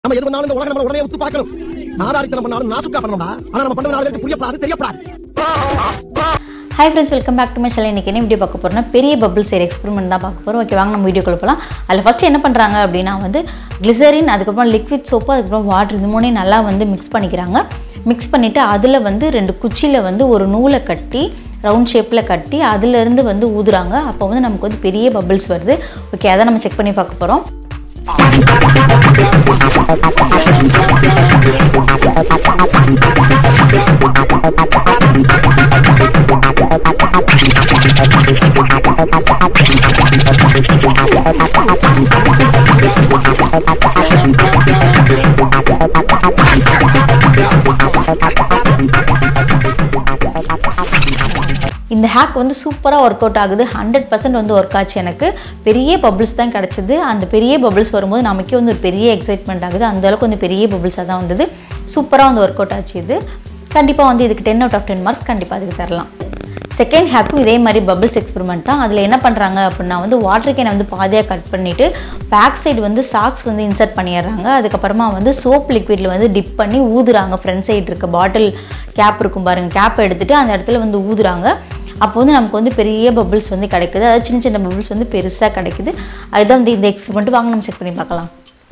நம்ம எது பண்ணாலும் இந்த உலகம் நம்ம உடனே ஒத்து பார்க்கணும் நாதாரித்தனம் பண்ணாலும் நாசுக்கா பண்ணணும்டா ஆனா நம்ம பண்றது நாலு பேருக்கு புரியப்படாது தெரியப்படாது hi friends welcome back to my channel இன்றைக்கி என்ன வீடியோ பார்க்க போகிறோம்னா பெரிய பபிள் செய்கிற எக்ஸ்பெரிமெண்ட் தான் பார்க்க போகிறோம் ஓகே வாங்க நம்ம வீடியோ போகலாம் அதில் ஃபஸ்ட்டு என்ன பண்ணுறாங்க அப்படின்னா வந்து கிளிசரின் அதுக்கப்புறம் லிக்விட் சோப்பு அதுக்கப்புறம் வாட்டர் இது மூணையும் நல்லா வந்து மிக்ஸ் பண்ணிக்கிறாங்க மிக்ஸ் பண்ணிவிட்டு அதில் வந்து ரெண்டு குச்சியில் வந்து ஒரு நூலை கட்டி ரவுண்ட் ஷேப்பில் கட்டி அதுலேருந்து வந்து ஊதுறாங்க அப்போ வந்து நமக்கு வந்து பெரிய பபிள்ஸ் வருது ஓகே அதை நம்ம செக் பண்ணி பார்க்க போகிறோம் இந்த ஹேக் வந்து சூப்பராக ஒர்க் அவுட் ஆகுது ஹண்ட்ரட் பர்சன்ட் வந்து ஒர்க் ஆச்சு எனக்கு பெரிய பபிள்ஸ் தான் கிடச்சிது அந்த பெரிய பபிள்ஸ் வரும்போது நமக்கே வந்து ஒரு பெரிய எக்ஸைட்மெண்ட் ஆகுது அந்த அளவுக்கு வந்து பெரிய பபிள்ஸாக தான் வந்தது சூப்பராக வந்து ஒர்க் அவுட் ஆச்சு இது கண்டிப்பாக வந்து இதுக்கு ten out of ten marks கண்டிப்பாக அதுக்கு தரலாம் செகண்ட் ஹேக்கும் இதே மாதிரி பபிள்ஸ் எக்ஸ்பெரிமெண்ட் தான் அதில் என்ன பண்ணுறாங்க அப்படின்னா வந்து வாட்டர் கேனை வந்து பாதியாக கட் பண்ணிவிட்டு பேக் சைடு வந்து சாக்ஸ் வந்து இன்சர்ட் பண்ணிடுறாங்க அதுக்கப்புறமா வந்து சோப் லிக்விடில் வந்து டிப் பண்ணி ஊதுறாங்க ஃப்ரண்ட் சைடு இருக்க பாட்டில் கேப் இருக்கும் பாருங்கள் கேப் எடுத்துகிட்டு அந்த இடத்துல வந்து ஊதுறாங்க அப்போ வந்து நமக்கு வந்து பெரிய பபிள்ஸ் வந்து கிடைக்குது அதாவது சின்ன சின்ன பபிள்ஸ் வந்து பெருசாக கிடைக்குது அதுதான் வந்து இந்த எக்ஸ்பெரிமெண்ட் வாங்க நம்ம செக் பண்ணி பார்க்கலாம்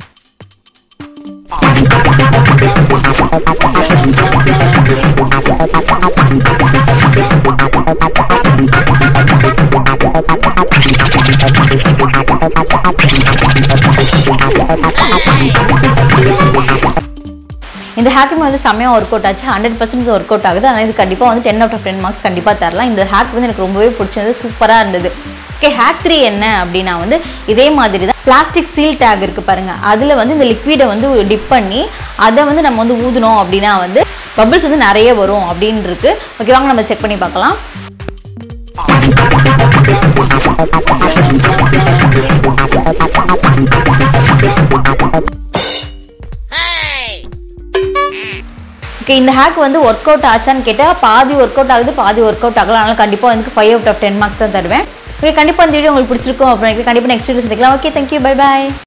இந்த ஹேக்கும் வந்து செம்மையாக ஒர்க் அவுட் ஆச்சு ஹண்ட்ரட் பர்சன்ட் ஒர்க் அவுட் ஆகுது அதனால் இது கண்டிப்பாக வந்து ten out of ten marks கண்டிப்பாக தரலாம் இந்த ஹேக் வந்து எனக்கு ரொம்பவே பிடிச்சது சூப்பராக இருந்தது ஓகே ஹேக் த்ரீ என்ன அப்படின்னா வந்து இதே மாதிரி தான் பிளாஸ்டிக் சீல் டேக் இருக்குது பாருங்கள் அதில் வந்து இந்த லிக்விடை வந்து டிப் பண்ணி அதை வந்து நம்ம வந்து ஊதுனோம் அப்படின்னா வந்து பபிள்ஸ் வந்து நிறைய வரும் அப்படின்னு இருக்கு ஓகே வாங்க நம்ம செக் பண்ணி பார்க்கலாம் ஓகே இந்த ஹேக் வந்து ஒர்க் அவுட் ஆச்சான்னு கேட்டால் பாதி ஒர்க் அவுட் ஆகுது பாதி ஒர்க் அவுட் ஆகலாம் அதனால் கண்டிப்பாக வந்து five out of ten marks தான் தருவேன் ஓகே கண்டிப்பாக இந்த வீடியோ உங்களுக்கு பிடிச்சிருக்கும் அப்படின்னு கண்டிப்பாக நெக்ஸ்ட் வீடியோ சந்திக்கலாம் ஓகே தேங்க்யூ பை பாய்